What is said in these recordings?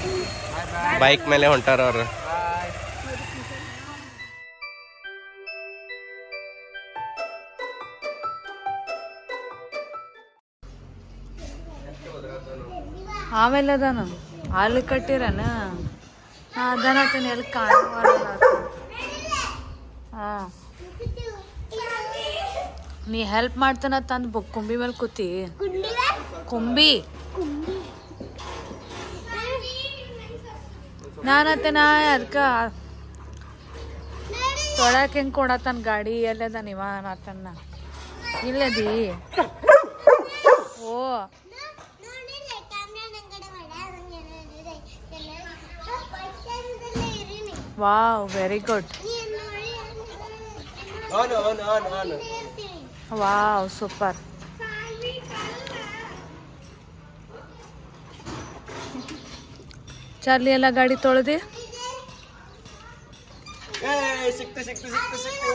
Bike ಮೇಲೆ ಹೊಂಟಾರ ಅವ್ರು ಆಮೇಲೆ ಅದಾನ ಅಲ್ಲಿ ಕಟ್ಟಿರನ ಹಾ ಅದಾನತನ ಎಲ್ಲಿ ಕಾಣವಲ್ಲ ಹಾ ನೀ ಹೆಲ್ಪ್ ಮಾಡ್ತಾನ ತಂದು ಕುಂಬಿ ಮೇಲೆ ಕೂತಿ ಕುಂಬಿ ನಾನತ್ತೆ ನಾ ಅದಕ್ಕ ತೊಳಕ್ ಹೆಂಗ್ ಕೊಡತನ್ ಗಾಡಿ ಎಲ್ಲದ ನೀವ ನಾತನ್ನ ಇಲ್ಲದಿ oh wow very good wow super Charlie ಎಲ್ಲ ಗಾಡಿ ತೊಳೆದಿ ಸಿಕ್ತು ಸಿಕ್ತು ಸಿಕ್ತು ಸಿಕ್ತು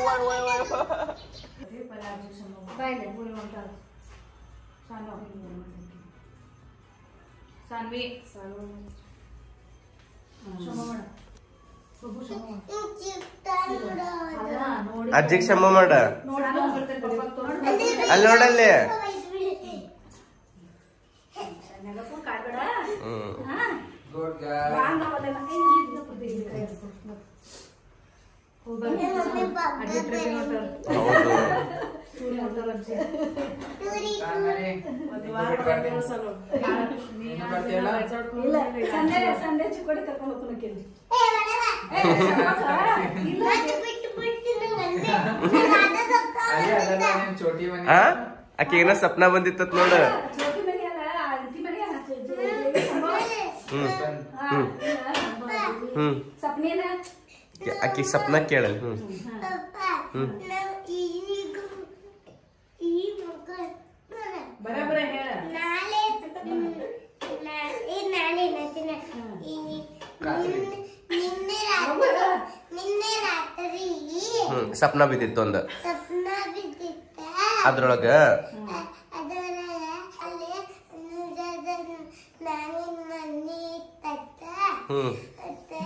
ಅಜ್ಜಿಗೆ ಶಮ ಮಾಡ ಅಲ್ಲಿ ನೋಡಲ್ಲಿ ಹ್ಮ್ ಹೌದು ಆ ಆಕೆ ಏನೋ ಸಪ್ನ ಬಂದಿತ್ತ ನೋಡು ಹ್ಮ್ ಹ್ಮ್ ಹ್ಮ್ ಆಕಿ ಸಪ್ನ ಕೇಳಲ್ ಹ್ಮ್ ನಿನ್ನೆ ರಾತ್ರಿ ಹ್ಮ್ ಸಪ್ನ ಬಿದ್ದಿತ್ತು ಒಂದು ಸಪ್ನ ಬಿದ್ದಿತ್ತ ಅದ್ರೊಳಗ ಅದರೊಳಗ ಅಲ್ಲಿ ನಾನಿನ್ ಮನೆ ತತ್ತ ಹ್ಮ್ ಮತ್ತೆ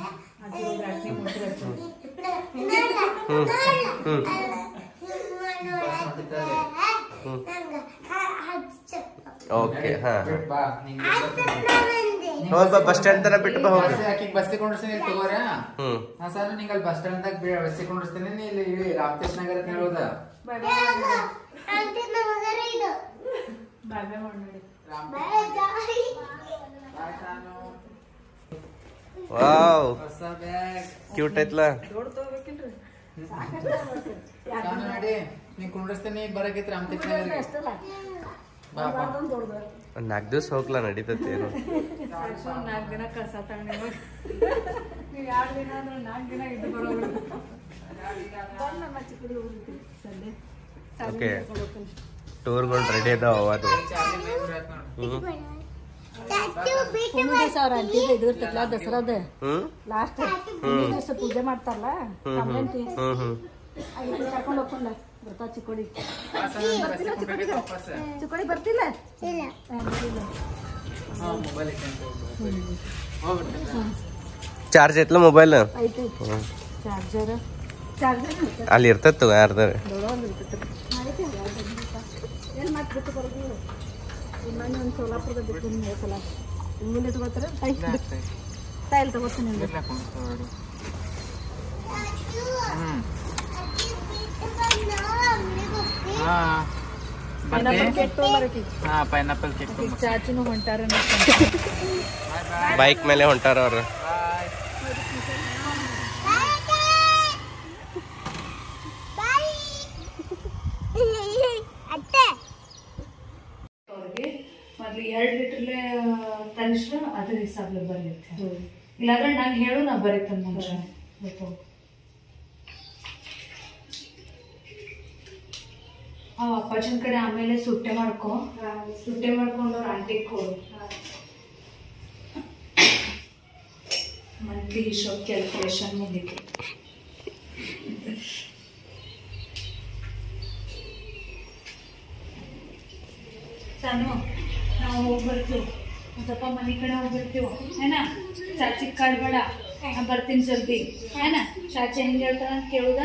ಓಕೆ ಹಾ ಹೋಗ್ ಬಾ ಬಸ್ ಸ್ಟ್ಯಾಂಡ್ ತರ ಬಿಟ್ಟು ಬಾ ಹೋಗಿ ಆಕಿಗೆ ಬಸ್ ಕೊಂಡಿರ್ತೀನಿ ಇಲ್ಲಿ ತಗೋರ ಹ್ಮ್ ಹಾ ಸರ್ ನಿಂಗೆ ಅಲ್ಲಿ ಬಸ್ ಸ್ಟ್ಯಾಂಡ್ ದಾಗ ಬಸ್ ಕೊಂಡಿರ್ತೀನಿ ನೀ ಇಲ್ಲಿ ಇಲ್ಲಿ ರಾಮಕೃಷ್ಣ ನಗರ ಅಂತ ಹೇಳೋದ ವಾವ್ ಹೊಸ ಬ್ಯಾಗ್ ಕ್ಯೂಟ್ ಐತ್ಲ ಸಾನು ನಡಿ ನೀ ಕುಂಡ್ರಿಸ್ತೀನಿ ಬರಕೈತಿ ರಾಮಕೃಷ್ಣ ನಗರಿಗೆ ಬಾ ಬಾ ಒಂದ್ ನಾಲ್ಕು ದಿವ್ಸ ಹೋಗ್ಲಾ ನಡೀತೈತಿ ಏನು ನಾಲ್ಕು ದಿನ ಕಳ್ಸತ್ತಾಳ ನಿಮಗೆ ನೀವು ಎರಡು ದಿನ ಅಂದ್ರೆ ನಾಲ್ಕು ದಿನ ಇದ್ದು ಬರೋದು ಓಕೆ ಟೂರ್ಗಳು ರೆಡಿ ಅದಾವ ಅದು ಚಾರ್ಲಿ ಬೈ ಬರತ್ ನೋಡು ಹ್ಮ್ ಸಾವಿರ ಅಂಟಿದ್ದು ಇದಿರ್ತೈತಲ್ಲ ದಸರಾದ ಹ್ಮ್ ಲಾಸ್ಟ್ ದಿವಸ ಪೂಜೆ ಮಾಡ್ತಾರಲ್ಲ ಕಂಪ್ಲೇಂಟಿ ಹ್ಮ್ ಹ್ಮ್ ಐದು ಕರ್ಕೊಂಡು ಹೋಗ್ಕೊಂಡ ಬರ್ತಾ ಚಿಕ್ಕೋಡಿ ಆ ಸಾನು ಬಸ್ ಕೊಂಡೋಗೈತಿ ವಾಪಸ್ ಚಿಕ್ಕೋಡಿ ಬರ್ತಿಲ್ಲ ಹಾ ಮೊಬೈಲ್ ಐತೆ ಹೋಗ್ಬಿಡ್ತೀನಿ ಚಾರ್ಜ್ ಐತ್ಲ ಮೊಬೈಲ್ ಐತಿ ಚಾರ್ಜರ್ ಚಾರ್ಜರ್ ಅಲ್ಲಿ ಇರ್ತತ್ತು ಯಾರ್ದಾರ ದೊಡ್ಡ ಒಂದು ಇರ್ತೈತಿ ಐತಿ ಎಲ್ಲಿ ಮತ್ತೆ ಬಿಟ್ಟು ಬರೋದು ಇನ್ನೊಂದು ಒಂದು ಸೋಲಾಪುರದ ಬಿಟ್ಟು ಮೂರು ಸಲ ಮುಂದೆ ತಗೋತಾರೆ ಟೈಲ್ ಟೈಲ್ ತಗೋತೀನಿ ನಿಮ್ಗೆ ಇಲ್ಲ ಕುಂತ್ಕೊಳ್ಳಿ ಹ್ಮ್ ಹಾ ಬರ್ತಿ ಕೆಟ್ಟು ಬರಕಿ ಹಾ ಪೈನಾಪಲ್ ಕೇಕ್ ಈಗ ಚಾಚಿನೂ ಹೊಂಟಾರ ಬೈಕ್ ಮೇಲೆ ಹೊಂಟಾರ ಅವ್ರು ಅತ್ತೆ ಅವ್ರಿಗೆ ಮೊದ್ಲು ಎರಡು ಲೀಟರ್ಲೆ ತರಿಸ್ರು ಅದ್ರ ಹಿಸಾಬ್ಲೆ ಬರೀತೆ ಇಲ್ಲಾಂದ್ರೆ ನಂಗೆ ಹೇಳು ನಾ ಬರೀತೇನೆ ಮುಂಚೆ ಗೊತ್ತು ಅವ ಅಪ್ಪಾಜನ್ ಕಡೆ ಆಮೇಲೆ ಸುಟ್ಟೆ ಮಾಡ್ಕೊ ಸುಟ್ಟೆ ಮಾಡ್ಕೊಂಡು ಅವ್ರ ಆಂಟಿಗೆ ಕೊಡು ಮಂತ್ಲಿ ಹಿಶೋಬ್ ಕ್ಯಾಲ್ಕುಲೇಷನ್ ಮುಗಿತು ಸಣ್ಣ ನಾವು ಹೋಗಿ ಬರ್ತೀವಿ ಸ್ವಲ್ಪ ಮನೆ ಕಡೆ ಹೋಗ್ಬಿಡ್ತೀವಿ ಏನ ಚಾಚಿ ಕಾಡ್ಬೇಡ ನಾ ಬರ್ತೀನಿ ಜಲ್ದಿ ಏನ ಚಾಚಿ ಹೆಂಗೆ ಹೇಳ್ತಾರ ಅಂತ ಕೇಳುದ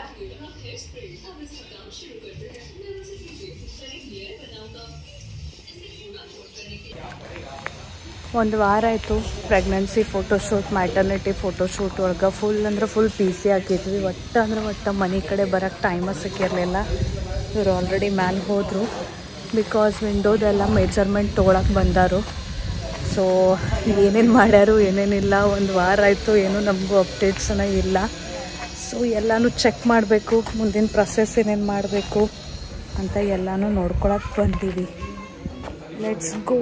ಒಂದು ವಾರ ಆಯಿತು ಪ್ರೆಗ್ನೆನ್ಸಿ ಫೋಟೋಶೂಟ್ ಮ್ಯಾಟರ್ನಿಟಿ ಫೋಟೋಶೂಟ್ ಒಳಗೆ ಫುಲ್ ಅಂದ್ರೆ ಫುಲ್ ಪೀಸಿ ಹಾಕಿದ್ವಿ ಒಟ್ಟು ಅಂದ್ರೆ ಒಟ್ಟು ಮನೆ ಕಡೆ ಬರೋಕ್ಕೆ ಟೈಮ ಸಿಕ್ಕಿರಲಿಲ್ಲ ಇವ್ರು ಆಲ್ರೆಡಿ ಮ್ಯಾಲೆ ಹೋದರು ಬಿಕಾಸ್ ವಿಂಡೋದೆಲ್ಲ ಮೆಜರ್ಮೆಂಟ್ ತೊಗೊಳಕ್ಕೆ ಬಂದಾರು ಸೊ ಏನೇನು ಮಾಡ್ಯಾರು ಏನೇನಿಲ್ಲ ಒಂದು ವಾರ ಆಯಿತು ಏನೂ ನಮಗೂ ಅಪ್ಡೇಟ್ಸನ್ನ ಇಲ್ಲ ಸೊ ಎಲ್ಲನೂ ಚೆಕ್ ಮಾಡಬೇಕು ಮುಂದಿನ ಪ್ರೊಸೆಸ್ ಏನೇನು ಮಾಡಬೇಕು ಅಂತ ಎಲ್ಲನೂ ನೋಡ್ಕೊಳಕ್ಕೆ ಬಂದೀವಿ ಲೆಟ್ಸ್ ಗೋ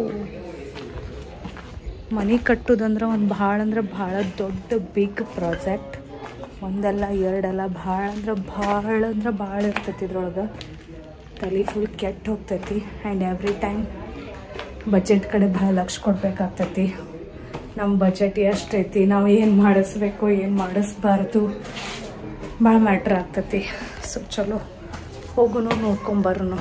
ಮನೆ ಕಟ್ಟೋದಂದ್ರೆ ಒಂದು ಭಾಳ ಅಂದ್ರೆ ಭಾಳ ದೊಡ್ಡ ಬಿಗ್ ಪ್ರಾಜೆಕ್ಟ್ ಒಂದಲ್ಲ ಎರಡಲ್ಲ ಭಾಳ ಅಂದ್ರೆ ಭಾಳ ಅಂದ್ರೆ ಭಾಳ ಇರ್ತೈತಿ ಇದ್ರೊಳಗೆ ತಲೆ ಫುಲ್ ಕೆಟ್ಟು ಹೋಗ್ತೈತಿ ಆ್ಯಂಡ್ ಎವ್ರಿ ಟೈಮ್ ಬಜೆಟ್ ಕಡೆ ಭಾಳ ಲಕ್ಷ ಕೊಡ್ಬೇಕಾಗ್ತೈತಿ ನಮ್ಮ ಬಜೆಟ್ ಎಷ್ಟೈತಿ ನಾವು ಏನು ಮಾಡಿಸ್ಬೇಕು ಏನು ಮಾಡಿಸ್ಬಾರ್ದು ಭಾಳ ಮ್ಯಾಟ್ರ್ ಆಗ್ತೈತಿ ಸೊ ಚಲೋ ಹೋಗುನು ನೋಡ್ಕೊಂಬರೋನು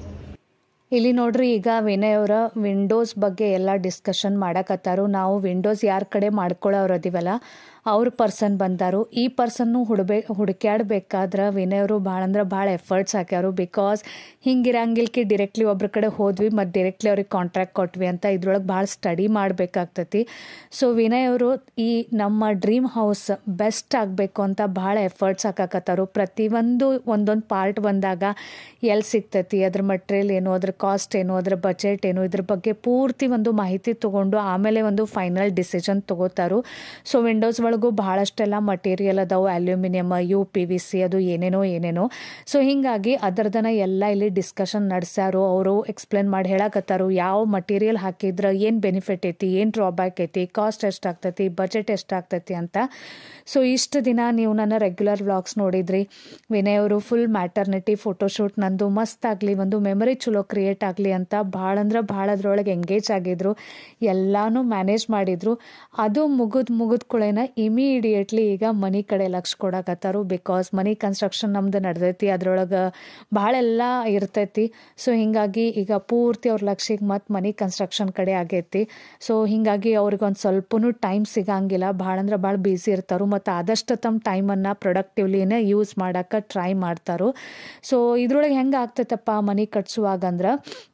ಇಲ್ಲಿ ನೋಡ್ರಿ ಈಗ ವಿನಯ್ ಅವರ ವಿಂಡೋಸ್ ಬಗ್ಗೆ ಎಲ್ಲ ಡಿಸ್ಕಷನ್ ಮಾಡಕತ್ತಾರು ನಾವು ವಿಂಡೋಸ್ ಯಾರ ಕಡೆ ಮಾಡ್ಕೊಳ್ಳೋರು ಅದೀವಲ್ಲ ಅವ್ರ ಪರ್ಸನ್ ಬಂದಾರು ಈ ಪರ್ಸನ್ನು ಹುಡ್ಬೇ ಹುಡುಕ್ಯಾಡ್ಬೇಕಾದ್ರೆ ವಿನಯ್ ಅವರು ಭಾಳ ಅಂದ್ರೆ ಭಾಳ ಎಫರ್ಟ್ಸ್ ಹಾಕ್ಯಾರು ಬಿಕಾಸ್ ಹಿಂಗಿರಂಗಿಲ್ಕಿ ಡಿರೆಕ್ಟ್ಲಿ ಒಬ್ರ ಕಡೆ ಹೋದ್ವಿ ಮತ್ತು ಡಿರೆಕ್ಟ್ಲಿ ಅವ್ರಿಗೆ ಕಾಂಟ್ರಾಕ್ಟ್ ಕೊಟ್ವಿ ಅಂತ ಇದ್ರೊಳಗೆ ಭಾಳ ಸ್ಟಡಿ ಮಾಡಬೇಕಾಗ್ತೈತಿ ಸೊ ವಿನಯ್ ಅವರು ಈ ನಮ್ಮ ಡ್ರೀಮ್ ಹೌಸ್ ಬೆಸ್ಟ್ ಆಗಬೇಕು ಅಂತ ಭಾಳ ಎಫರ್ಟ್ಸ್ ಹಾಕಕತ್ತಾರು ಪ್ರತಿಯೊಂದು ಒಂದೊಂದು ಪಾರ್ಟ್ ಬಂದಾಗ ಎಲ್ಲಿ ಸಿಗ್ತೈತಿ ಅದ್ರ ಮಟ್ರಿಯಲ್ ಏನು ಅದ್ರ ಕಾಸ್ಟ್ ಏನು ಅದ್ರ ಬಜೆಟ್ ಏನು ಇದ್ರ ಬಗ್ಗೆ ಪೂರ್ತಿ ಒಂದು ಮಾಹಿತಿ ತೊಗೊಂಡು ಆಮೇಲೆ ಒಂದು ಫೈನಲ್ ಡಿಸಿಷನ್ ತೊಗೋತಾರು ಸೊ ವಿಂಡೋಸ್ ಒಳಗೂ ಭಾಳಷ್ಟೆಲ್ಲ ಮಟೀರಿಯಲ್ ಅದಾವು aluminium U P V C ಅದು ಏನೇನೋ ಏನೇನೋ ಸೊ ಹೀಗಾಗಿ ಅದರದನ್ನ ಎಲ್ಲ ಇಲ್ಲಿ ಡಿಸ್ಕಷನ್ ನಡೆಸ್ಯಾರು ಅವರು ಎಕ್ಸ್ಪ್ಲೇನ್ ಮಾಡಿ ಹೇಳಕತ್ತಾರು ಯಾವ ಮಟೀರಿಯಲ್ ಹಾಕಿದ್ರೆ ಏನು ಬೆನಿಫಿಟ್ ಐತಿ ಏನು ಡ್ರಾಬ್ಯಾಕ್ ಐತಿ ಕಾಸ್ಟ್ ಎಷ್ಟಾಗ್ತೈತಿ ಬಜೆಟ್ ಎಷ್ಟಾಗ್ತೈತಿ ಅಂತ ಸೊ ಇಷ್ಟು ದಿನ ನೀವು ನನ್ನ ರೆಗ್ಯುಲರ್ ವ್ಲಾಗ್ಸ್ ನೋಡಿದ್ರಿ ವಿನಯ್ ಅವರು ಫುಲ್ ಮ್ಯಾಟರ್ನಿಟಿ ಫೋಟೋಶೂಟ್ ನಂದು ಮಸ್ತ್ ಆಗಲಿ ಒಂದು ಮೆಮೊರಿ ಚಲೋ ಕ್ರಿಯೇಟ್ ಆಗಲಿ ಅಂತ ಭಾಳ ಅಂದ್ರೆ ಭಾಳ ಅದ್ರೊಳಗೆ ಎಂಗೇಜ್ ಆಗಿದ್ರು ಎಲ್ಲಾನು ಮ್ಯಾನೇಜ್ ಮಾಡಿದ್ರು ಅದು ಮುಗಿದ್ ಮುಗಿದ ಕೂಡೇನ ಇಮಿಡಿಯೇಟ್ಲಿ ಈಗ ಮನಿ ಕಡೆ ಲಕ್ಷ ಕೊಡಕತ್ತಾರು ಬಿಕಾಸ್ ಮನಿ ಕನ್ಸ್ಟ್ರಕ್ಷನ್ ನಮ್ದು ನಡೆದೈತಿ ಅದ್ರೊಳಗೆ ಭಾಳ ಎಲ್ಲ ಇರ್ತೈತಿ ಸೊ ಹಿಂಗಾಗಿ ಈಗ ಪೂರ್ತಿ ಅವ್ರ ಲಕ್ಷಿಗೆ ಮತ್ತು ಮನಿ ಕನ್ಸ್ಟ್ರಕ್ಷನ್ ಕಡೆ ಆಗೈತಿ ಸೊ ಹಿಂಗಾಗಿ ಅವ್ರಿಗೆ ಒಂದು ಸ್ವಲ್ಪನೂ ಟೈಮ್ ಸಿಗಂಗಿಲ್ಲ ಭಾಳ ಅಂದ್ರೆ ಭಾಳ ಬ್ಯುಸಿ ಇರ್ತಾರು ಮತ್ತು ಆದಷ್ಟು ತಮ್ಮ ಟೈಮನ್ನು ಪ್ರೊಡಕ್ಟಿವ್ಲಿನೇ ಯೂಸ್ ಮಾಡೋಕ್ಕೆ ಟ್ರೈ ಮಾಡ್ತಾರೋ ಸೊ ಇದ್ರೊಳಗೆ ಹೆಂಗೆ ಆಗ್ತೈತಪ್ಪ ಮನೆ ಕಟ್ಸುವಾಗ ಅಂದ್ರೆ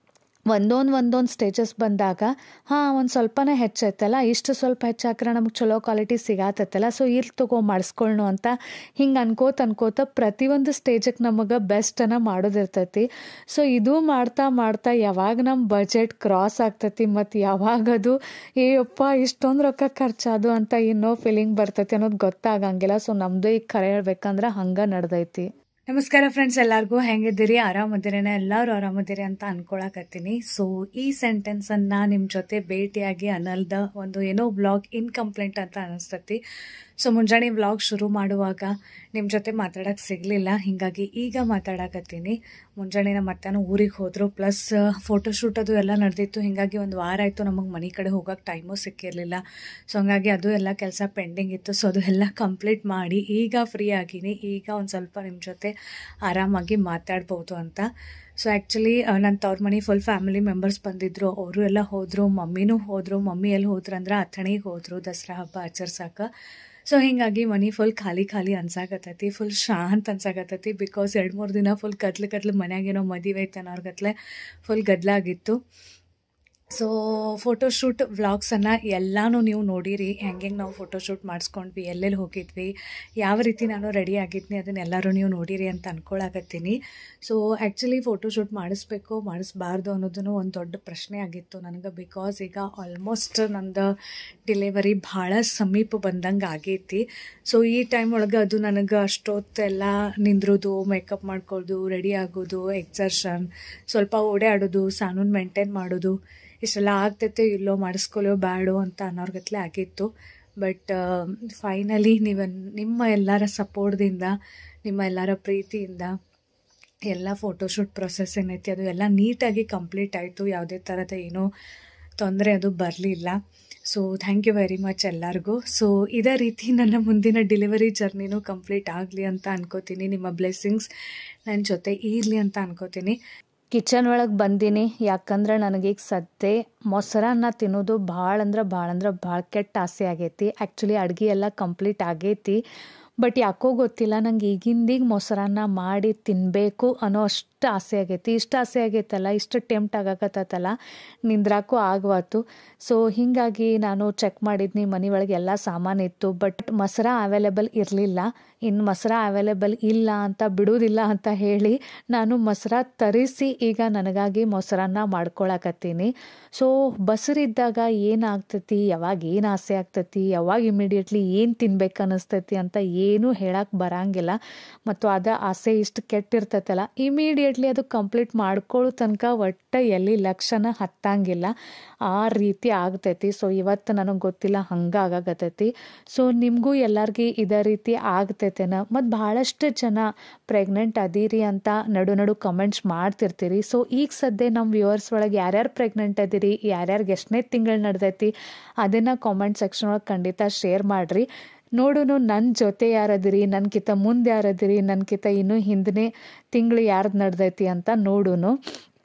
ಒಂದೊಂದು ಒಂದೊಂದು ಸ್ಟೇಜಸ್ ಬಂದಾಗ ಹಾಂ ಒಂದು ಸ್ವಲ್ಪನೇ ಹೆಚ್ಚೈತಲ್ಲ ಇಷ್ಟು ಸ್ವಲ್ಪ ಹೆಚ್ಚಾಕ್ರೆ ನಮ್ಗೆ ಚಲೋ ಕ್ವಾಲಿಟಿ ಸಿಗಾತೈತಲ್ಲ ಸೊ ಇಲ್ಲಿ ತಗೋ ಮಾಡಿಸ್ಕೊಳ್ಳು ಅಂತ ಹಿಂಗೆ ಅನ್ಕೋತ ಅನ್ಕೋತ ಪ್ರತಿಯೊಂದು ಸ್ಟೇಜಿಗೆ ನಮಗೆ ಬೆಸ್ಟನ್ನು ಮಾಡೋದಿರ್ತೈತಿ ಸೊ ಇದು ಮಾಡ್ತಾ ಮಾಡ್ತಾ ಯಾವಾಗ ನಮ್ಮ ಬಜೆಟ್ ಕ್ರಾಸ್ ಆಗ್ತೈತಿ ಮತ್ತು ಯಾವಾಗ ಅದು ಏಯಪ್ಪ ಇಷ್ಟೊಂದು ರೊಕ್ಕ ಖರ್ಚಾದು ಅಂತ ಇನ್ನೋ ಫೀಲಿಂಗ್ ಬರ್ತೈತಿ ಅನ್ನೋದು ಗೊತ್ತಾಗಂಗಿಲ್ಲ ಸೊ ನಮ್ಮದು ಈಗ ಖರೆ ಹೇಳ್ಬೇಕಂದ್ರೆ ಹಂಗೆ ನಡೆದೈತಿ ನಮಸ್ಕಾರ ಫ್ರೆಂಡ್ಸ್ ಎಲ್ಲರಿಗೂ ಹೆಂಗಿದ್ದೀರಿ ಆರಾಮದಿರೇನ ಎಲ್ಲರೂ ಆರಾಮದಿರಿ ಅಂತ ಅನ್ಕೊಳಕತ್ತೀನಿ ಸೊ ಈ ಸೆಂಟೆನ್ಸನ್ನು ನಿಮ್ಮ ಜೊತೆ ಭೇಟಿಯಾಗಿ ಅನ್ನಲ್ದ ಒಂದು ಏನೋ ವ್ಲಾಗ್ ಇನ್ಕಂಪ್ಲೇಂಟ್ ಅಂತ ಅನಿಸ್ತತಿ ಸೊ ಮುಂಜಾನೆ ವ್ಲಾಗ್ ಶುರು ಮಾಡುವಾಗ ನಿಮ್ಮ ಜೊತೆ ಮಾತಾಡೋಕ್ಕೆ ಸಿಗಲಿಲ್ಲ ಹೀಗಾಗಿ ಈಗ ಮಾತಾಡಕತ್ತೀನಿ ಮುಂಜಾನೆ ನಮ್ಮ ಅತ್ತನೂ ಊರಿಗೆ ಹೋದರು ಪ್ಲಸ್ ಫೋಟೋಶೂಟ್ ಅದು ಎಲ್ಲ ನಡೆದಿತ್ತು ಹೀಗಾಗಿ ಒಂದು ವಾರ ಆಯಿತು ನಮಗೆ ಮನೆ ಕಡೆ ಹೋಗೋಕ್ಕೆ ಟೈಮು ಸಿಕ್ಕಿರಲಿಲ್ಲ ಸೊ ಹಂಗಾಗಿ ಅದು ಎಲ್ಲ ಕೆಲಸ ಪೆಂಡಿಂಗ್ ಇತ್ತು ಸೊ ಅದು ಎಲ್ಲ ಕಂಪ್ಲೀಟ್ ಮಾಡಿ ಈಗ ಫ್ರೀ ಆಗೀನಿ ಈಗ ಒಂದು ಸ್ವಲ್ಪ ನಿಮ್ಮ ಜೊತೆ ಆರಾಮಾಗಿ ಮಾತಾಡ್ಬೋದು ಅಂತ ಸೊ ಆ್ಯಕ್ಚುಲಿ ನನ್ನ ತವ್ರ ಮನೆ ಫುಲ್ ಫ್ಯಾಮಿಲಿ ಮೆಂಬರ್ಸ್ ಬಂದಿದ್ದರು ಅವರು ಎಲ್ಲ ಹೋದರು ಮಮ್ಮಿನೂ ಹೋದರು ಮಮ್ಮಿ ಎಲ್ಲಿ ಹೋದ್ರು ಅಂದ್ರೆ ಅಥಣಿಗೆ ಹೋದರು ದಸರಾ ಹಬ್ಬ ಆಚರ್ಸಕ್ಕೆ ಸೊ ಹೀಗಾಗಿ ಮನೆ ಫುಲ್ ಖಾಲಿ ಖಾಲಿ ಅನ್ಸಾಕತ್ತೈತಿ ಫುಲ್ ಶಾಂತ ಅನ್ಸಾಕತ್ತೈತಿ ಬಿಕಾಸ್ ಎರಡು ಮೂರು ದಿನ ಫುಲ್ ಕತ್ಲು ಕತ್ಲು ಮನ್ಯಾಗೇನೋ ಮದುವೆ ಐತೆ ಅನ್ನೋರ್ಗತ್ಲೆ ಫುಲ್ ಗದ್ಲಾಗಿತ್ತು ಸೊ ಫೋಟೋಶೂಟ್ ವ್ಲಾಗ್ಸನ್ನು ಎಲ್ಲನೂ ನೀವು ನೋಡಿರಿ ಹೆಂಗೆ ನಾವು ಫೋಟೋಶೂಟ್ ಮಾಡಿಸ್ಕೊಂಡ್ವಿ ಎಲ್ಲೆಲ್ಲಿ ಹೋಗಿದ್ವಿ ಯಾವ ರೀತಿ ನಾನು ರೆಡಿ ಆಗಿದ್ನಿ ಅದನ್ನೆಲ್ಲರೂ ನೀವು ನೋಡಿರಿ ಅಂತ ಅನ್ಕೊಳಕತ್ತೀನಿ ಸೊ ಆ್ಯಕ್ಚುಲಿ ಫೋಟೋಶೂಟ್ ಮಾಡಿಸ್ಬೇಕು ಮಾಡಿಸ್ಬಾರ್ದು ಅನ್ನೋದನ್ನು ಒಂದು ದೊಡ್ಡ ಪ್ರಶ್ನೆ ಆಗಿತ್ತು ನನಗೆ ಬಿಕಾಸ್ ಈಗ ಆಲ್ಮೋಸ್ಟ್ ನಂದು ಡಿಲಿವರಿ ಭಾಳ ಸಮೀಪ ಬಂದಂಗೆ ಆಗೈತಿ ಸೊ ಈ ಟೈಮ್ ಒಳಗೆ ಅದು ನನಗೆ ಅಷ್ಟೊತ್ತೆಲ್ಲ ನಿಂದ್ರೋದು ಮೇಕಪ್ ಮಾಡ್ಕೊಳ್ಳೋದು ರೆಡಿ ಆಗೋದು ಎಕ್ಸರ್ಷನ್ ಸ್ವಲ್ಪ ಓಡಾಡೋದು ಸಾನೂನು ಮೇಂಟೈನ್ ಮಾಡೋದು ಇಷ್ಟೆಲ್ಲ ಆಗ್ತೈತೆ ಇಲ್ಲೋ ಮಾಡಿಸ್ಕೊಳ್ಳೋ ಬ್ಯಾಡೋ ಅಂತ ಅನ್ನೋರ್ಗತ್ಲೆ ಆಗಿತ್ತು ಬಟ್ ಫೈನಲಿ ನೀವು ನಿಮ್ಮ ಎಲ್ಲರ ಸಪೋರ್ಟ್ದಿಂದ ನಿಮ್ಮ ಎಲ್ಲರ ಪ್ರೀತಿಯಿಂದ ಎಲ್ಲ ಫೋಟೋಶೂಟ್ ಪ್ರೊಸೆಸ್ ಏನೈತಿ ಅದು ಎಲ್ಲ ನೀಟಾಗಿ ಕಂಪ್ಲೀಟ್ ಆಯಿತು ಯಾವುದೇ ಥರದ ಏನೂ ತೊಂದರೆ ಅದು ಬರಲಿಲ್ಲ so thank you very much ಎಲ್ಲರಿಗೂ ಸೊ ಇದೇ ರೀತಿ ನನ್ನ ಮುಂದಿನ ಡೆಲಿವರಿ ಜರ್ನಿನೂ ಕಂಪ್ಲೀಟ್ ಆಗಲಿ ಅಂತ ಅನ್ಕೋತೀನಿ ನಿಮ್ಮ ಬ್ಲೆಸ್ಸಿಂಗ್ಸ್ ನನ್ನ ಜೊತೆ ಇರಲಿ ಅಂತ ಅನ್ಕೋತೀನಿ ಕಿಚನ್ ಒಳಗೆ ಬಂದೀನಿ ಯಾಕಂದ್ರೆ ನನಗೀಗ ಸದ್ಯ ಮೊಸರನ್ನ ತಿನ್ನೋದು ಭಾಳ ಅಂದ್ರೆ ಭಾಳ ಅಂದ್ರೆ ಭಾಳ ಕೆಟ್ಟ ಆಸೆ ಆಗೈತಿ ಆ್ಯಕ್ಚುಲಿ ಅಡುಗೆ ಎಲ್ಲ ಕಂಪ್ಲೀಟ್ ಆಗೈತಿ ಬಟ್ ಯಾಕೋ ಗೊತ್ತಿಲ್ಲ ನಂಗೆ ಈಗಿಂದೀಗ ಮೊಸರನ್ನ ಮಾಡಿ ತಿನ್ನಬೇಕು ಅನ್ನೋ ಅಷ್ಟು ಆಸೆ ಆಗೈತಿ ಇಷ್ಟು ಆಸೆ ಆಗೈತಲ್ಲ ಇಷ್ಟು ಟೆಂಪ್ಟ್ ಆಗಕತ್ತಲ್ಲ ನಿಂದ್ರಾಕು ಆಗವಾತು ಸೊ ಹೀಗಾಗಿ ನಾನು ಚೆಕ್ ಮಾಡಿದ್ನಿ ಮನೆ ಒಳಗೆ ಎಲ್ಲ ಸಾಮಾನು ಇತ್ತು ಬಟ್ ಮೊಸರ ಅವೈಲೇಬಲ್ ಇರಲಿಲ್ಲ ಇನ್ನು ಮೊಸರ ಅವೈಲೇಬಲ್ ಇಲ್ಲ ಅಂತ ಬಿಡುವುದಿಲ್ಲ ಅಂತ ಹೇಳಿ ನಾನು ಮೊಸರ ತರಿಸಿ ಈಗ ನನಗಾಗಿ ಮೊಸರನ್ನ ಮಾಡ್ಕೊಳಕತ್ತೀನಿ ಸೊ ಬಸರಿದ್ದಾಗ ಏನಾಗ್ತೈತಿ ಯಾವಾಗ ಏನು ಆಸೆ ಆಗ್ತೈತಿ ಯಾವಾಗ ಇಮಿಡಿಯೇಟ್ಲಿ ಏನು ತಿನ್ಬೇಕು ಅನ್ನಿಸ್ತೈತಿ ಅಂತ ಏನೂ ಹೇಳಕ್ಕೆ ಬರಂಗಿಲ್ಲ ಮತ್ತು ಅದ ಆಸೆ ಇಷ್ಟು ಕೆಟ್ಟಿರ್ತೈತಲ್ಲ ಇಮಿಡಿಯೇಟ್ಲಿ ಅದು ಕಂಪ್ಲೀಟ್ ಮಾಡ್ಕೊಳ್ಳೋ ತನಕ ಒಟ್ಟು ಎಲ್ಲಿ ಲಕ್ಷಣ ಹತ್ತಂಗಿಲ್ಲ ಆ ರೀತಿ ಆಗ್ತೈತಿ ಸೊ ಇವತ್ತು ನನಗೆ ಗೊತ್ತಿಲ್ಲ ಹಂಗೆ ಆಗಾಕತ್ತೈತಿ ಸೊ ನಿಮಗೂ ಎಲ್ಲರಿಗೂ ಇದೇ ರೀತಿ ಆಗ್ತೈತೇನ ಮತ್ತು ಭಾಳಷ್ಟು ಜನ ಪ್ರೆಗ್ನೆಂಟ್ ಅದೀರಿ ಅಂತ ನಡು ನಡು ಕಮೆಂಟ್ಸ್ ಮಾಡ್ತಿರ್ತೀರಿ ಸೊ ಈಗ ಸದ್ಯ ನಮ್ಮ ವ್ಯೂವರ್ಸ್ ಒಳಗೆ ಯಾರ್ಯಾರು ಪ್ರೆಗ್ನೆಂಟ್ ಅದೀರಿ ಯಾರ್ಯಾರಿಗೆ ಎಷ್ಟನೇ ತಿಂಗಳು ನಡೆದೈತಿ ಅದನ್ನು ಕಾಮೆಂಟ್ ಸೆಕ್ಷನ್ ಒಳಗೆ ಖಂಡಿತ ಶೇರ್ ಮಾಡಿರಿ ನೋಡುನು ನನ್ನ ಜೊತೆ ಯಾರದಿರಿ ನನ್ಕಿಂತ ಮುಂದೆ ಯಾರದಿರಿ ನನ್ಕಿಂತ ಇನ್ನೂ ಹಿಂದನೇ ತಿಂಗಳು ಯಾರ್ದು ನಡ್ದೈತಿ ಅಂತ ನೋಡುನು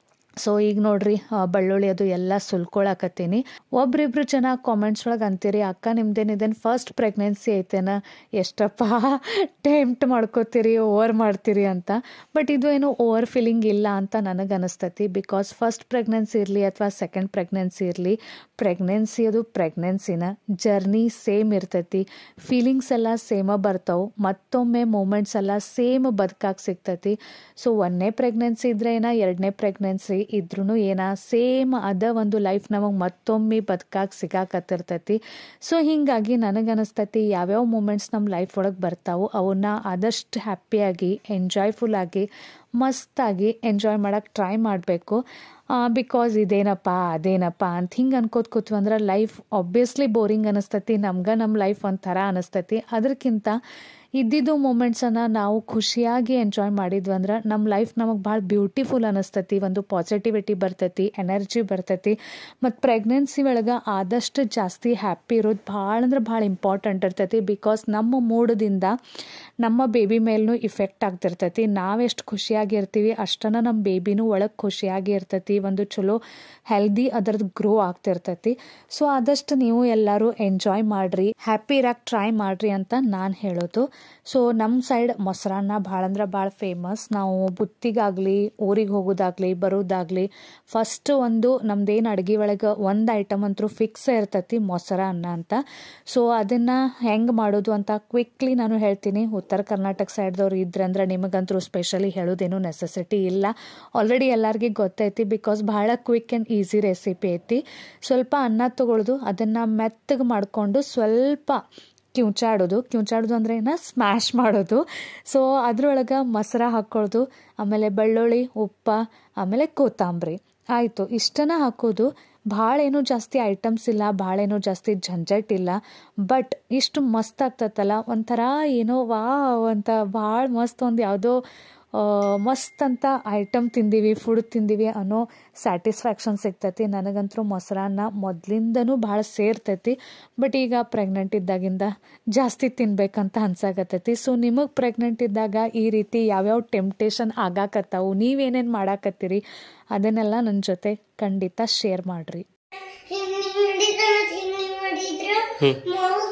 ಸೊ ಈಗ ನೋಡ್ರಿ ಆ, ಬೆಳ್ಳುಳ್ಳಿ ಅದು ಎಲ್ಲ ಸುಲ್ಕೊಳಕತ್ತೀನಿ ಒಬ್ರಿಬ್ರು ಜನ ಕಾಮೆಂಟ್ಸ್ ಒಳಗೆ ಅಂತೀರಿ ಅಕ್ಕ ನಿಮ್ದೇನಿದೇನು ಫಸ್ಟ್ ಪ್ರೆಗ್ನೆನ್ಸಿ ಐತೇನ ಎಷ್ಟಪ್ಪ ಟೆಂಪ್ಟ್ ಮಾಡ್ಕೋತೀರಿ ಓವರ್ ಮಾಡ್ತೀರಿ ಅಂತ ಬಟ್ ಇದು ಏನು ಓವರ್ ಫೀಲಿಂಗ್ ಇಲ್ಲ ಅಂತ ನನಗೆ ಅನಿಸ್ತೈತಿ ಬಿಕಾಸ್ ಫಸ್ಟ್ ಪ್ರೆಗ್ನೆನ್ಸಿ ಇರಲಿ ಅಥವಾ ಸೆಕೆಂಡ್ ಪ್ರೆಗ್ನೆನ್ಸಿ ಇರಲಿ ಪ್ರೆಗ್ನೆನ್ಸಿ ಅದು ಪ್ರೆಗ್ನೆನ್ಸಿನ ಜರ್ನಿ ಸೇಮ್ ಇರ್ತೈತಿ ಫೀಲಿಂಗ್ಸ್ ಎಲ್ಲ ಸೇಮ ಬರ್ತಾವೆ ಮತ್ತೊಮ್ಮೆ ಮೂಮೆಂಟ್ಸ್ ಎಲ್ಲ ಸೇಮ್ ಬದುಕಾಗಿ ಸಿಗ್ತೈತಿ ಸೊ ಒಂದನೇ ಪ್ರೆಗ್ನೆನ್ಸಿ ಇದ್ರೆ ಏನ ಎರಡನೇ ಪ್ರೆಗ್ನೆನ್ಸಿ ಇದ್ರೂ ಏನ ಸೇಮ್ ಅದ ಒಂದು ಲೈಫ್ ನಮಗೆ ಮತ್ತೊಮ್ಮೆ ಬದುಕಾಗಿ ಸಿಗಾಕತ್ತಿರ್ತೈತಿ ಸೊ ಹೀಗಾಗಿ ನನಗೆ ಅನಿಸ್ತೈತಿ ಯಾವ್ಯಾವ ಮೂಮೆಂಟ್ಸ್ ನಮ್ಮ ಲೈಫ್ ಒಳಗೆ ಬರ್ತಾವೋ ಅವನ್ನ ಆದಷ್ಟು ಹ್ಯಾಪಿಯಾಗಿ ಎಂಜಾಯ್ಫುಲ್ ಆಗಿ ಮಸ್ತಾಗಿ ಎಂಜಾಯ್ ಮಾಡೋಕ್ಕೆ ಟ್ರೈ ಮಾಡಬೇಕು ಬಿಕಾಸ್ ಇದೇನಪ್ಪ ಅದೇನಪ್ಪ ಅಂತ ಹಿಂಗೆ ಅನ್ಕೋತ ಕೂತ್ವಿ ಅಂದ್ರೆ ಲೈಫ್ ಆಬ್ವಿಯಸ್ಲಿ ಬೋರಿಂಗ್ ಅನಿಸ್ತೈತಿ ನಮ್ಗೆ ನಮ್ಮ ಲೈಫ್ ಒಂಥರ ಅನಿಸ್ತೈತಿ ಅದಕ್ಕಿಂತ ಇದ್ದಿದ್ದು ಮೂಮೆಂಟ್ಸನ್ನು ನಾವು ಖುಷಿಯಾಗಿ ಎಂಜಾಯ್ ಮಾಡಿದ್ವಿ ಅಂದ್ರೆ ನಮ್ಮ ಲೈಫ್ ನಮಗೆ ಭಾಳ ಬ್ಯೂಟಿಫುಲ್ ಅನಿಸ್ತೈತಿ ಒಂದು ಪಾಸಿಟಿವಿಟಿ ಬರ್ತೈತಿ ಎನರ್ಜಿ ಬರ್ತೈತಿ ಮತ್ತು ಪ್ರೆಗ್ನೆನ್ಸಿ ಒಳಗೆ ಆದಷ್ಟು ಜಾಸ್ತಿ ಹ್ಯಾಪಿ ಇರೋದು ಭಾಳ ಅಂದ್ರೆ ಭಾಳ ಇಂಪಾರ್ಟೆಂಟ್ ಇರ್ತೈತಿ ಬಿಕಾಸ್ ನಮ್ಮ ಮೂಡದಿಂದ ನಮ್ಮ ಬೇಬಿ ಮೇಲೂ ಇಫೆಕ್ಟ್ ಆಗ್ತಿರ್ತೈತಿ ನಾವೆಷ್ಟು ಖುಷಿಯಾಗಿರ್ತೀವಿ ಅಷ್ಟನ್ನು ನಮ್ಮ ಬೇಬಿನೂ ಒಳಗೆ ಖುಷಿಯಾಗಿ ಇರ್ತೈತಿ ಒಂದು ಚಲೋ ಹೆಲ್ದಿ ಅದರದ್ದು ಗ್ರೋ ಆಗ್ತಿರ್ತೈತಿ ಸೊ ಆದಷ್ಟು ನೀವು ಎಲ್ಲರೂ ಎಂಜಾಯ್ ಮಾಡಿರಿ ಹ್ಯಾಪಿ ಇರಕ್ಕೆ ಟ್ರೈ ಮಾಡಿರಿ ಅಂತ ನಾನು ಹೇಳೋದು ಸೊ ನಮ್ಮ ಸೈಡ್ ಮೊಸರನ್ನ ಭಾಳ ಅಂದ್ರೆ ಭಾಳ ಫೇಮಸ್ ನಾವು ಬುತ್ತಿಗಾಗಲಿ ಊರಿಗೆ ಹೋಗೋದಾಗ್ಲಿ ಬರೋದಾಗ್ಲಿ ಫಸ್ಟ್ ಒಂದು ನಮ್ದೇನು ಅಡುಗೆ ಒಳಗೆ ಒಂದು ಐಟಮ್ ಅಂತೂ ಫಿಕ್ಸ್ ಇರ್ತೈತಿ ಮೊಸರ ಅನ್ನ ಅಂತ ಸೊ ಅದನ್ನು ಹೆಂಗೆ ಮಾಡೋದು ಅಂತ ಕ್ವಿಕ್ಲಿ ನಾನು ಹೇಳ್ತೀನಿ ಉತ್ತರ ಕರ್ನಾಟಕ ಸೈಡ್ದವ್ರು ಇದ್ರೆ ಅಂದ್ರೆ ನಿಮಗಂತೂ ಸ್ಪೆಷಲಿ ಹೇಳೋದೇನು ನೆಸೆಸಿಟಿ ಇಲ್ಲ ಆಲ್ರೆಡಿ ಎಲ್ಲರಿಗೂ ಗೊತ್ತೈತಿ ಬಿಕಾಸ್ ಭಾಳ ಕ್ವಿಕ್ ಆ್ಯಂಡ್ ಈಸಿ ರೆಸಿಪಿ ಐತಿ ಸ್ವಲ್ಪ ಅನ್ನ ತಗೊಳ್ಳೋದು ಅದನ್ನು ಮೆತ್ತಗೆ ಮಾಡಿಕೊಂಡು ಸ್ವಲ್ಪ ಕಿವುಚಾಡೋದು ಕಿವುಚಾಡೋದು ಅಂದ್ರೆ ಏನ ಸ್ಮ್ಯಾಶ್ ಮಾಡೋದು ಸೊ ಅದ್ರೊಳಗೆ ಮೊಸರ ಹಾಕ್ಕೊಳ್ಳೋದು ಆಮೇಲೆ ಬೆಳ್ಳುಳ್ಳಿ ಉಪ್ಪ ಆಮೇಲೆ ಕೊತ್ತಂಬರಿ ಆಯಿತು ಇಷ್ಟನ್ನ ಹಾಕೋದು ಭಾಳ ಏನೂ ಜಾಸ್ತಿ ಐಟಮ್ಸ್ ಇಲ್ಲ ಭಾಳ ಏನೂ ಜಾಸ್ತಿ ಝಂझट ಇಲ್ಲ ಬಟ್ ಇಷ್ಟು ಮಸ್ತ್ ಆಗ್ತತ್ತಲ್ಲ ಒಂಥರ ಏನೋ ವಾ ಅಂತ ಭಾಳ ಮಸ್ತ್ ಒಂದು ಯಾವುದೋ ಆ, ಮಸ್ತ್ ಅಂತ ಐಟಮ್ ತಿಂದೀವಿ ಫುಡ್ ತಿಂದೀವಿ ಅನ್ನೋ ಸ್ಯಾಟಿಸ್ಫ್ಯಾಕ್ಷನ್ ಸಿಗ್ತೈತಿ ನನಗಂತೂ ಮೊಸರನ್ನ ಮೊದಲಿಂದನೂ ಭಾಳ ಸೇರ್ತೈತಿ ಬಟ್ ಈಗ ಪ್ರೆಗ್ನೆಂಟ್ ಇದ್ದಾಗಿಂದ ಜಾಸ್ತಿ ತಿನ್ಬೇಕಂತ ಅನ್ಸಾಕತ್ತೈತಿ ಸೊ ನಿಮಗೆ ಪ್ರೆಗ್ನೆಂಟ್ ಇದ್ದಾಗ ಈ ರೀತಿ ಯಾವ್ಯಾವ ಟೆಂಪ್ಟೇಷನ್ ಆಗಾಕತ್ತಾವು ನೀವೇನೇನು ಮಾಡಾಕತ್ತೀರಿ ಅದನ್ನೆಲ್ಲ ನನ್ನ ಜೊತೆ ಖಂಡಿತ ಶೇರ್ ಮಾಡಿರಿ ಹಿಂಗ್ ಮಾಡಿದ್ರೆ ಮತ್ತೆ ಹಿಂಗ್ ಮಾಡಿದ್ರು ಮೌಸ್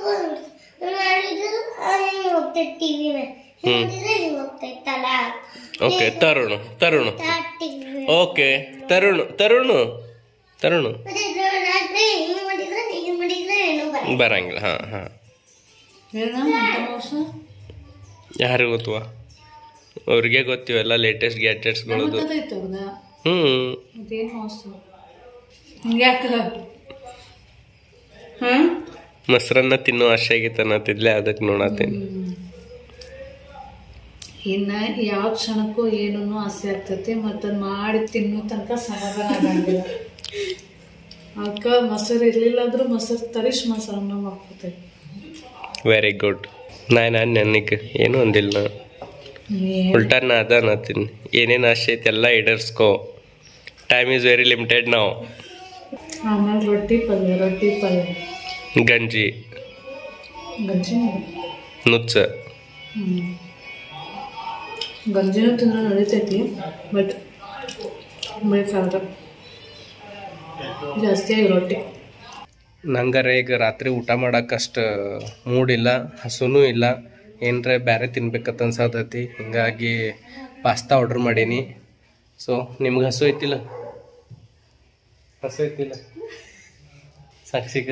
ಮಾಡಿದ್ರು ಹಿಂಗ್ ಹೋಗ್ತೈತಿ ಟಿವಿನ ಹಿಂಗ್ ಮಾಡಿದ್ರೆ ಹಿಂಗ್ ಹೋಗ್ತೈತಲ್ಲ okay Tarun Tarun TV okay Tarun Tarun Tarun ಮತ್ತೆ ಇದ್ರೊಳಗೆ ಹಿಂಗ್ ಮಾಡಿದ್ರೆ ಹಿಂಗ್ ಮಾಡಿದ್ರೆ ಏನು ಬರಲ್ಲ ಬರಂಗಿಲ್ಲ ಹಾಂ ಹಾಂ ಏನೋ ಎಂತ ಮೋಸ ಯಾರಿಗೆ ಗೊತ್ತವಾ ಅವ್ರಿಗೆ ಗೊತ್ತಿವೆಲ್ಲ ಲೇಟೆಸ್ಟ್ ಗ್ಯಾಜೆಟ್ಸ್ಗಳದು ಗೊತ್ತಾಯ್ತು ಅವ್ರದ ಹ್ಞೂ ಇದೇನು ಮೋಸ ಹಿಂಗ್ಯಾಕ ಹ್ಮ್ ಮೊಸರನ್ನ ತಿನ್ನೋ ಆಸೆ ಆಗೈತೆ ಅನ್ನತ್ತಿದ್ಲೆ ಅದಕ್ಕೆ ನೋಡತ್ತೀನಿ ಇನ್ನ ಯಾವ ಕ್ಷಣಕ್ಕೂ ಏನೂ ಆಸೆ ಆಗ್ತೈತಿ ಮತ್ತು ಮಾಡಿ ತಿನ್ನೋ ತನಕ ಸಮಾಧಾನ ಆಗಂಗಿಲ್ಲ ಅದಕ್ಕೆ ಮೊಸರು ಇರ್ಲಿಲ್ಲ ಅಂದ್ರೂ ಮೊಸರು ತರಿಸ್ ಮೊಸರನ್ನ ಮಾಡ್ಕೊತೈತಿ ವೆರಿ ಗುಡ್ ನಾನು ನಾನು ನನಗೆ ಏನೂ ಅಂದಿಲ್ಲ ನಾ ಉಲ್ಟಾ ನಾ ಅದ ಅನ್ನತ್ತೀನಿ ಏನೇನು ಆಸೆ ಐತಿ ಎಲ್ಲ ಈಡೇರ್ಸ್ಕೋ ಟೈಮ್ ಈಸ್ ವೆರಿ ಲಿಮಿಟೆಡ್ ನಾವು ಆಮೇಲೆ ರೊಟ್ಟಿ ಪಲ್ಯ ರೊಟ್ಟಿ ಪಲ್ಯ ಗಂಜಿ ಗಂಜಿ ನುಚ್ಚ ಹ್ಞೂ ಗಂಜಿನೂ ತಿಂದ್ರೆ ನಡಿತೈತಿ ಬಟ್ ಬೇಕಾದ್ರೆ ಜಾಸ್ತಿ ಆಗಿ ರೊಟ್ಟಿ ನಂಗಾರೆ ಈಗ ರಾತ್ರಿ ಊಟ ಮಾಡಕ್ಕಷ್ಟು ಮೂಡಿಲ್ಲ ಹಸುನೂ ಇಲ್ಲ ಏನರ ಬೇರೆ ತಿನ್ಬೇಕಂತ ಅನ್ಸತೈತಿ ಹಿಂಗಾಗಿ ಪಾಸ್ತಾ ಆರ್ಡ್ರ್ ಮಾಡೀನಿ ಸೊ ನಿಮ್ಗೆ ಹಸು ಐತಿಲ್ಲ ಹಸು ಐತಿಲ್ಲ ಸಾಕ್ಷಿಗ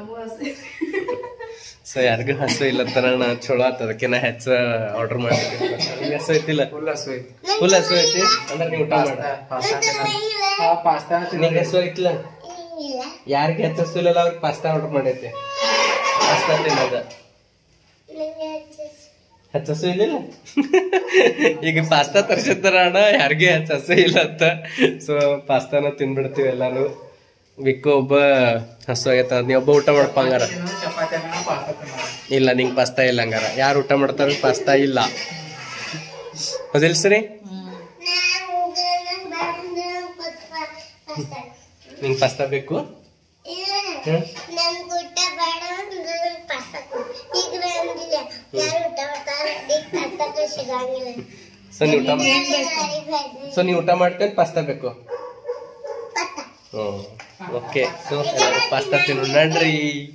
ಸೊ ಯಾರಿಗೂ ಹಸು ಇಲ್ಲ ತರ ಚಲೋ ಆತ ಅದಕ್ಕೆ ನಾ ಹೆಚ್ಚ ಆರ್ಡರ್ ಮಾಡಿದ್ದೆ ನಿಮ್ಗೆ ಹಸು ಐತಿಲ್ಲ ಫುಲ್ ಹಸು ಐತಿ ಫುಲ್ ಹಸು ಐತಿ ಅಂದ್ರೆ ನೀವು ಊಟ ಮಾಡ ಪಾಸ್ತಾ ತಿನ್ನೋದು. ಆ ಪಾಸ್ತಾ ನಿಂಗೆ ಹಸು ಐತಿಲ್ಲ ಇಲ್ಲ ಯಾರಿಗೆ ಹೆಚ್ಚು ಹಸು ಇಲ್ಲ ಅವ್ರಿಗೆ ಪಾಸ್ತಾ ಆರ್ಡರ್ ಮಾಡೈತೆ ಪಾಸ್ತಾ ತಿನ್ನೋದ ನಂಗೆ ಹಚ್ಚ- ಹಚ್ಚಸು ಇಲ್ಲ ಈಗ ಪಾಸ್ತಾ ತರ್ಸಿದ್ದಾರ ಅಣ್ಣ ಯಾರಿಗೆ ಹಚ್ಚಸು ಇಲ್ಲ ಅಂತ ಸೊ ಪಾಸ್ತಾನ ತಿನ್ಬಿಡ್ತೀವಿ ಎಲ್ಲಾನು ವಿಕ್ಕು ಒಬ್ಬ ಹಸು ಆಗೈತ ನೀ ಒಬ್ಬ ಊಟ ಮಾಡಪ್ಪ ಹಂಗಾರ ತಿನ್ನೋದು, ಚಪಾತಿ ಹಾಕೋಣ, ಪಾಸ್ತಾ ತಿನ್ನೋದು. ಇಲ್ಲ ನಿಂಗೆ ಪಾಸ್ತಾ ಇಲ್ಲ ಹಂಗಾರ ಯಾರು ಊಟ ಮಾಡ್ತಾರ ಪಾಸ್ತಾ ಇಲ್ಲ ಹೌದಿಲ್ಲ ಸರಿ ನಂಗೆ ನಂಗೆ ಬಂದು ಪಾಸ್ತಾ ಪಾಸ್ತಾ. ನಿಂಗೆ ಪಾಸ್ತಾ ಬೇಕು ಇಲ್ಲ ಹ್ಮ್? ನನ್ ಊಟ ಬೇಡ ಅಂದ್ರೆ ನಂಗ್ ಪಾಸ್ತಾ ಕೊಡು. ಈಗ ಬಂದಿಲ್ಲ ಯಾರು ಊಟ ಮಾಡ್ತಾರೆ ಈಗ ಪಾಸ್ತಾ ಸಿಗಂಗಿಲ್ಲ ಸೊ ನೀವು ಊಟ ಯಾರಿಗ್ ಬೇಡ? ಸೊ ನೀವು ಊಟ ಮಾಡ್ಕೊಂಡು ಪಾಸ್ತಾ ಬೇಕು ಪಾಸ್ತಾ. ಹ್ಞೂ ಓಕೆ ಸೊ ಎಲ್ಲರೂ ಪಾಸ್ತಾ ತಿನ್ನು ನಡ್ರಿ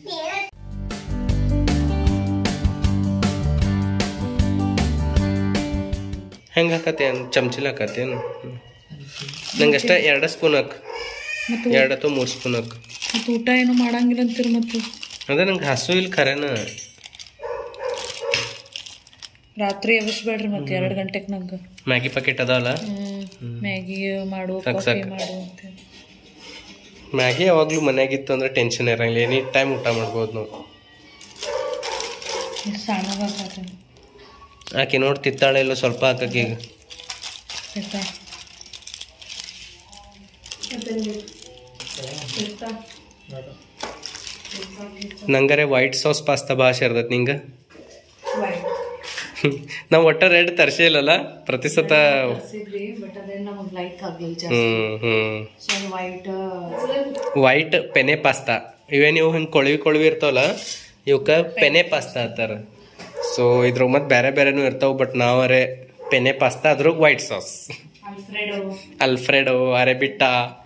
ಹೆಂಗೆ ಹಾಕತ್ತೆ ಏನು ಚಮಚಿಲ್ ಹಾಕತ್ತೇನು ನಂಗೆ ಅಷ್ಟೇ ಎರಡು ಸ್ಪೂನ್ ಹಾಕ್ ಮತ್ತು ಎರಡು ಅಥವಾ ಮೂರು ಸ್ಪೂನ್ ಹಾಕ್ ಮತ್ತು ಊಟ ಏನು ಮಾಡಂಗಿಲ್ಲ ಅಂತೀರಿ ಮತ್ತು ಅದೇ ನಂಗೆ ಹಸು ಇಲ್ಲಿ ಖರೇನ ರಾತ್ರಿ ಎಬ್ಬಿಸ್ಬೇಡ್ರಿ ಮತ್ತೆ ಎರಡು ಗಂಟೆಗೆ ನಂಗೆ ಮ್ಯಾಗಿ ಪ್ಯಾಕೆಟ್ ಅದಾವಲ್ಲ ಮ್ಯಾಗಿ ಮಾಡು ಸಾಕ್ ಕಾಫಿ ಸಾಕ್. ಮಾಡು ಅಂತೇಳಿ ಮ್ಯಾಗಿ ಯಾವಾಗಲೂ ಮನ್ಯಾಗಿತ್ತು ಅಂದ್ರೆ ಟೆನ್ಷನ್ ಇರಂಗಿಲ್ಲ ಎನಿ ಟೈಮ್ ಊಟ ಮಾಡ್ಬೋದು ನಾವು ಸಣ್ಣಗಾಗತ್ತೆ ಆಕೆ ನೋಡಿ ತಿತ್ತಾಳೆ ಇಲ್ಲ ಸ್ವಲ್ಪ ಹಾಕಕ್ಕೆ ಈಗ ಆಯ್ತಾ ನಂಗಾರೆ ವೈಟ್ ಸಾಸ್ ಪಾಸ್ತಾ ಭಾಳ ಸೇರ್ತೈತಿ ನಿಂಗೆ ನಾವು ಒಟ್ಟ ರೆಡ್ ತರ್ಸೇ ಇಲ್ಲಲ್ಲ ಪ್ರತಿ ಸತ ತರ್ಸಿದ್ವಿ ಬಟ್ ಅದೇನು ನಮಗೆ ಲೈಕ್ ಆಗಲಿಲ್ಲ ಜಾಸ್ತಿ hmm hmm so white white penne pasta ಇವೇ ನೀವು ಹಿಂಗೆ ಕೊಳವಿ ಕೊಳವಿ ಇರ್ತಾವಲ್ಲ ಇವಕ್ಕ ಪೆನೆ ಪಾಸ್ತಾ ಅಂತಾರ ಸೊ ಇದ್ರಾಗ ಮತ್ತೆ ಬೇರೆ ಬೇರೆನೂ ಇರ್ತಾವ ಬಟ್ ನಾವರೆ ಪೆನೆ ಪಾಸ್ತಾ ಅದ್ರಾಗ ವೈಟ್ ಸಾಸ್ ಅಲ್ಫ್ರೆಡೋ ಅಲ್ಫ್ರೆಡೋ ಅರೆಬಿಟಾ